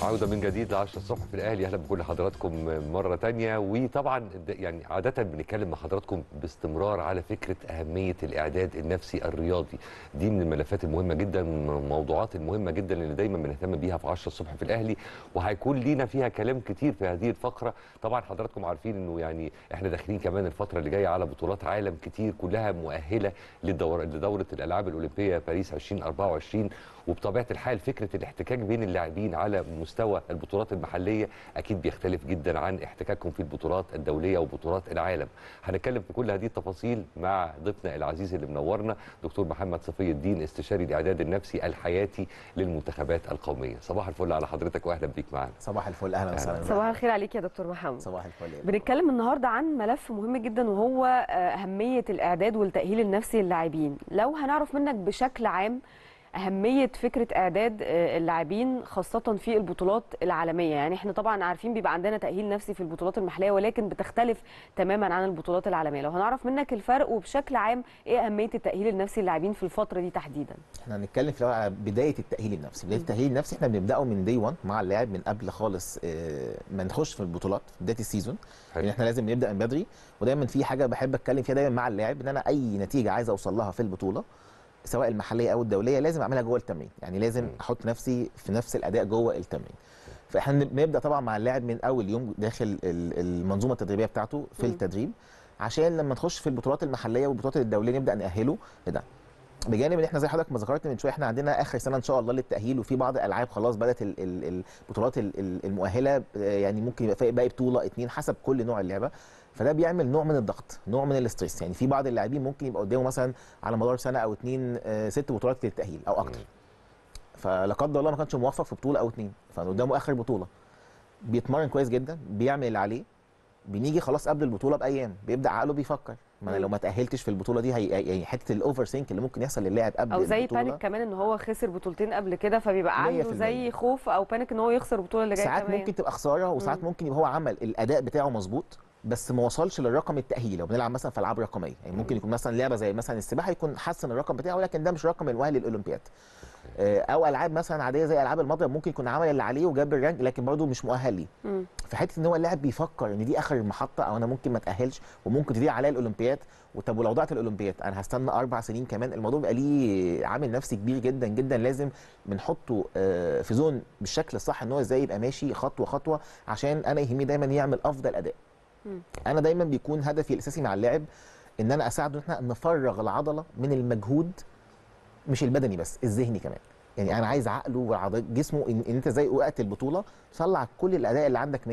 عودة من جديد ل 10 الصبح في الأهلي أهلا بكل حضراتكم مرة تانية وطبعا د- يعني عادة بنتكلم مع حضراتكم باستمرار على فكرة أهمية الإعداد النفسي الرياضي دي من الملفات المهمة جدا من الموضوعات المهمة جدا اللي دايما بنهتم بيها في 10 الصبح في الأهلي وهيكون لينا فيها كلام كتير في هذه الفقرة طبعا حضراتكم عارفين إنه يعني إحنا داخلين كمان الفترة اللي جاية على بطولات عالم كتير كلها مؤهلة للدور لدورة الألعاب الأولمبية باريس 2024 وبطبيعه الحال فكره الاحتكاك بين اللاعبين على مستوى البطولات المحليه اكيد بيختلف جدا عن احتكاكهم في البطولات الدوليه وبطولات العالم. هنتكلم في كل هذه التفاصيل مع ضيفنا العزيز اللي منورنا دكتور محمد صفي الدين استشاري الاعداد النفسي الحياتي للمنتخبات القوميه. صباح الفل على حضرتك واهلا بيك معانا. صباح الفل اهلا وسهلا بك. صباح الخير عليك يا دكتور محمد صباح الفل يا بنتكلم النهارده عن ملف مهم جدا وهو آه، اهميه الاعداد والتاهيل النفسي للاعبين لو هنعرف منك بشكل عام اهميه فكره اعداد آه، اللاعبين خاصه في البطولات العالميه يعني احنا طبعا عارفين بيبقى عندنا تاهيل نفسي في البطولات المحليه ولكن بتختلف تماما عن البطولات العالميه لو هنعرف منك الفرق وبشكل عام ايه اهميه التاهيل النفسي للاعبين في الفتره دي تحديدا احنا هنتكلم في الأول على بدايه التاهيل النفسي بدايه التاهيل النفسي احنا بنبداه من دي 1 مع اللاعب من قبل خالص آه، ما نخش في البطولات في بدايه السيزون حلو. يعني احنا لازم نبدا من بدري ودايما في حاجه بحب اتكلم فيها دايما مع اللاعب ان انا اي نتيجه عايز اوصل لها في البطوله سواء المحليه او الدوليه لازم اعملها جوه التمرين يعني لازم مم. احط نفسي في نفس الاداء جوه التمرين فاحنا بنبدا طبعا مع اللاعب من اول يوم داخل ال- المنظومه التدريبيه بتاعته في مم. التدريب عشان لما نخش في البطولات المحليه والبطولات الدوليه نبدا ناهله لده بجانب ان احنا زي حضرتك ما ذكرت من شويه احنا عندنا اخر سنه ان شاء الله للتاهيل وفي بعض الالعاب خلاص بدات ال- ال- البطولات ال- ال- المؤهله آه، يعني ممكن يبقى فيها باقي بطوله اتنين حسب كل نوع اللعبه فده بيعمل نوع من الضغط نوع من الاستريس يعني في بعض اللاعبين ممكن يبقى قدامه مثلا على مدار سنه او اتنين آه، ست بطولات للتاهيل او اكتر مم. فلا قدر الله ما كانش موفق في بطوله او اتنين فقدامه اخر بطوله بيتمرن كويس جدا بيعمل اللي عليه بنيجي خلاص قبل البطوله بايام بيبدا عقله بيفكر ما انا مم. لو ما تاهلتش في البطوله دي هي يعني حته الاوفر سينك اللي ممكن يحصل للاعب قبل او زي البطوله بانيك كمان ان هو خسر بطولتين قبل كده فبيبقى مية عنده في زي المية. خوف او بانيك ان هو يخسر البطوله اللي جايه ساعات كمان ممكن تبقى خساره وساعات مم. ممكن يبقى هو عمل الاداء بتاعه مظبوط بس ما وصلش للرقم التاهيلي لو بنلعب مثلا في العاب رقميه يعني ممكن يكون مثلا لعبه زي مثلا السباحه يكون حسن الرقم بتاعه ولكن ده مش رقم المؤهل للاولمبياد آه، او العاب مثلا عاديه زي العاب المضرب ممكن يكون عمل اللي عليه وجاب الرانك لكن برضه مش مؤهل ليه مم. في حته ان هو اللاعب بيفكر ان دي اخر محطه او انا ممكن ما اتاهلش وممكن تضيع عليا الاولمبياد وطب ولو ضاعت الاولمبياد انا هستنى اربع سنين كمان الموضوع بيبقى ليه عامل نفسي كبير جدا جدا لازم بنحطه آه، في زون بالشكل الصح ان هو ازاي يبقى ماشي خطوه خطوه عشان انا يهمني دايما يعمل افضل اداء مم. انا دايما بيكون هدفي الاساسي مع اللاعب ان انا اساعده ان احنا نفرغ العضله من المجهود مش البدني بس الذهني كمان يعني انا عايز عقله وعضل جسمه ان, إن انت زي وقت البطوله طلع كل الاداء اللي عندك 100%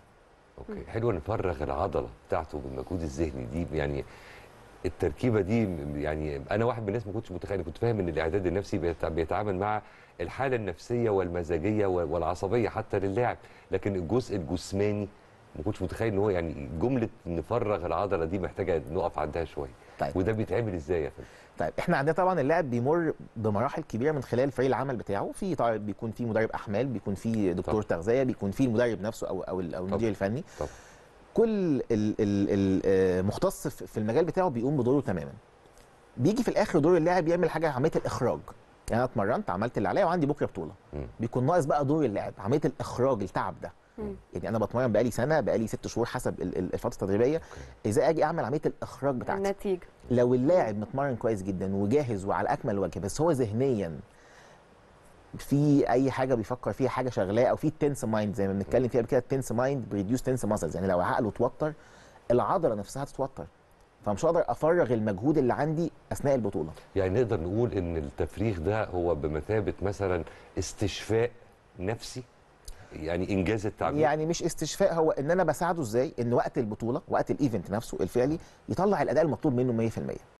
اوكي حلو نفرغ العضله بتاعته بالمجهود الذهني دي يعني التركيبه دي يعني انا واحد من الناس ما كنتش متخيل كنت فاهم ان الاعداد النفسي بيت- بيتعامل مع الحاله النفسيه والمزاجيه وال- والعصبيه حتى للاعب لكن الجزء الجسماني ما كنتش متخيل ان هو يعني جمله نفرغ العضله دي محتاجه نقف عندها شويه طيب. وده بيتعمل ازاي يا فندم طيب احنا عندنا طبعا اللاعب بيمر بمراحل كبيره من خلال فريق العمل بتاعه في طبعا بيكون في مدرب احمال بيكون في دكتور طبعا. تغذيه بيكون في المدرب نفسه او او ال- او طبعا. المدير الفني طبعا. كل المختص في المجال بتاعه بيقوم بدوره تماما بيجي في الاخر دور اللاعب يعمل حاجه عمليه الاخراج يعني انا اتمرنت عملت اللي عليا وعندي بكره بطوله مم. بيكون ناقص بقى دور اللاعب عمليه الاخراج التعب ده مم. يعني انا بتمرن بقالي سنه بقالي ست شهور حسب ال- ال- الفتره التدريبيه ازاي اجي اعمل عمليه الاخراج بتاعتي النتيجه لو اللاعب متمرن كويس جدا وجاهز وعلى اكمل وجه بس هو ذهنيا في اي حاجه بيفكر فيها حاجه شغلاه او في تنس مايند زي ما بنتكلم فيها قبل كده التنس مايند بريديوس تنس ماسلز يعني لو عقله اتوتر العضله نفسها هتتوتر فمش هقدر افرغ المجهود اللي عندي اثناء البطوله يعني نقدر نقول ان التفريغ ده هو بمثابه مثلا استشفاء نفسي يعني انجاز التعبير يعني مش استشفاء هو ان انا بساعده ازاي ان وقت البطوله وقت الايفنت نفسه الفعلي يطلع الاداء المطلوب منه 100%